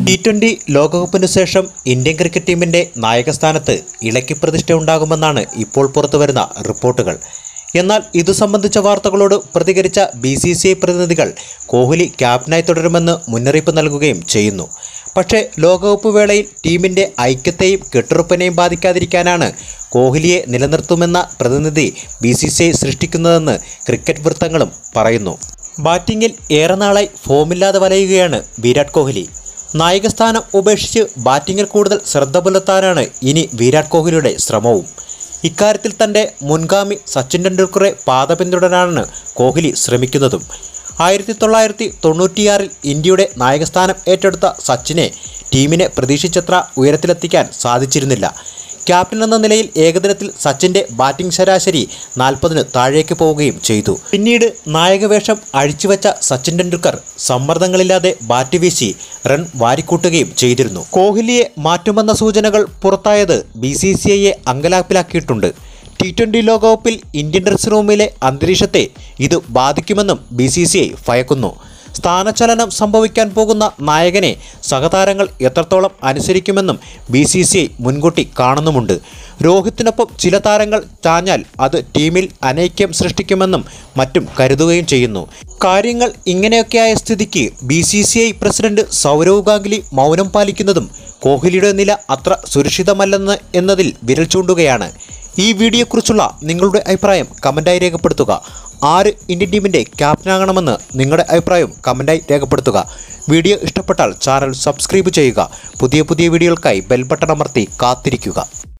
T twenty ലോകകപ്പിനു ശേഷം Indian cricket ടീമിൻ്റെ നായകസ്ഥാനത്ത് ഇളക്കി പ്രതിഷ്ഠ ഉണ്ടാകുമെന്നാണ് ഇപ്പോൾ പുറത്തുവരുന്ന റിപ്പോർട്ടുകൾ എന്നാൽ ഇതു സംബന്ധിച്ച വാർത്തകളോട് പ്രതികരിച്ച ബി സി സി ഐ പ്രതിനിധികൾ കോഹ്ലി ക്യാപ്റ്റനായി തുടരുമെന്ന് മുന്നറിയിപ്പ് നൽകുകയും ചെയ്യുന്നു പക്ഷേ ലോകകപ്പ് വേളയിൽ ടീമിൻ്റെ ഐക്യത്തെയും കെട്ടുറപ്പിനെയും ബാധിക്കാതിരിക്കാനാണ് കോഹ്ലിയെ നിലനിർത്തുമെന്ന പ്രതിനിധി ബി സി സി ഐ സൃഷ്ടിക്കുന്നതെന്ന് ക്രിക്കറ്റ് വൃത്തങ്ങളും പറയുന്നു ബാറ്റിങ്ങിൽ ഏറെ നാളായി ഫോമില്ലാതെ വലയുകയാണ് വിരാട് കോഹ്ലി നായകസ്ഥാനം ഉപേക്ഷിച്ച് ബാറ്റിങ്ങിൽ കൂടുതൽ ശ്രദ്ധ പുലർത്താനാണ് ഇനി വിരാട് കോഹ്ലിയുടെ ശ്രമവും ഇക്കാര്യത്തിൽ തൻ്റെ മുൻഗാമി സച്ചിൻ ടെണ്ടുൽക്കറെ പാത പിന്തുടരാനാണ് കോഹ്ലി ശ്രമിക്കുന്നതും ആയിരത്തി തൊള്ളായിരത്തി തൊണ്ണൂറ്റിയാറിൽ ഇന്ത്യയുടെ നായകസ്ഥാനം ഏറ്റെടുത്ത സച്ചിനെ ടീമിനെ പ്രതീക്ഷിച്ചത്ര ഉയരത്തിലെത്തിക്കാൻ സാധിച്ചിരുന്നില്ല ക്യാപ്റ്റൻ എന്ന നിലയിൽ ഏകദിനത്തിൽ സച്ചിൻ്റെ ബാറ്റിംഗ് ശരാശരി നാൽപ്പതിന് താഴേക്ക് പോവുകയും ചെയ്തു പിന്നീട് നായകവേഷം അഴിച്ചുവെച്ച സച്ചിൻ ടെണ്ടുൽക്കർ സമ്മർദ്ദങ്ങളില്ലാതെ ബാറ്റ് വീശി റൺ വാരിക്കൂട്ടുകയും ചെയ്തിരുന്നു കോഹ്ലിയെ മാറ്റുമെന്ന സൂചനകൾ പുറത്തായത് ബി സി സി ഐയെ അങ്കലാപ്പിലാക്കിയിട്ടുണ്ട് ടി ട്വൻ്റി ലോകകപ്പിൽ ഇന്ത്യൻ ഡ്രസ് റൂമിലെ അന്തരീക്ഷത്തെ ഇത് ബാധിക്കുമെന്നും ബി സി സി ഐ ഭയക്കുന്നു സ്ഥാനചലനം സംഭവിക്കാൻ പോകുന്ന നായകനെ സഹതാരങ്ങൾ എത്രത്തോളം അനുസരിക്കുമെന്നും ബി സി സി ഐ മുൻകൂട്ടി കാണുന്നുമുണ്ട് രോഹിത്തിനൊപ്പം ചില താരങ്ങൾ ചാഞ്ഞാൽ അത് ടീമിൽ അനൈക്യം സൃഷ്ടിക്കുമെന്നും മറ്റും കരുതുകയും ചെയ്യുന്നു കാര്യങ്ങൾ ഇങ്ങനെയൊക്കെയായ സ്ഥിതിക്ക് B C C I president Sourav Ganguly മൗനം പാലിക്കുന്നതും കോഹ്ലിയുടെ നില അത്ര സുരക്ഷിതമല്ലെന്ന് എന്നതിൽ വിരൽ ചൂണ്ടുകയാണ് ഈ വീഡിയോയെക്കുറിച്ചുള്ള നിങ്ങളുടെ അഭിപ്രായം കമൻറ്റായി രേഖപ്പെടുത്തുക ആര് ഇന്ത്യൻ ടീമിൻ്റെ ക്യാപ്റ്റനാകണമെന്ന് നിങ്ങളുടെ അഭിപ്രായം കമൻറ്റായി രേഖപ്പെടുത്തുക വീഡിയോ ഇഷ്ടപ്പെട്ടാൽ ചാനൽ സബ്സ്ക്രൈബ് ചെയ്യുക പുതിയ പുതിയ വീഡിയോകൾക്കായി ബെൽ ബട്ടൺ അമർത്തി കാത്തിരിക്കുക